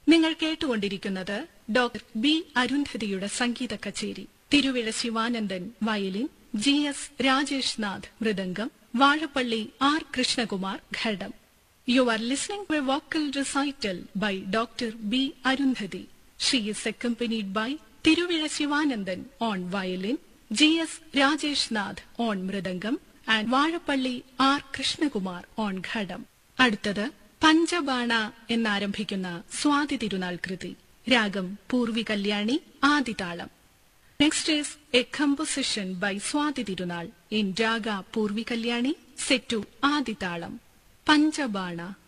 നിങ്ങൾ കേട്ടുകൊണ്ടിരിക്കുന്നത് doctor B അരുന്ധതിയുടെ സംഗീത കച്ചേരി Thiruvizha Sivanandan violin G S Rajesh Nath മൃദംഗം വാഴപ്പള്ളി ആർ കൃഷ്ണകുമാർ ഘടം you are listening a vocal recital by doctor B Arundhati she is accompanied by Thiruvizha Sivanandan on violin G S Rajesh Nath on mridangam and Vazhappally R Krishnakumar on ghatam അടുത്തത് പഞ്ചബാണ എന്നാരംഭിക്കുന്ന സ്വാതി തിരുനാൾ കൃതി രാഗം പൂർവി കല്യാണി ആദിതാളം next is a composition by Swathi Thirunal in raga Purvi Kalyani set Adithalam പഞ്ചബാണ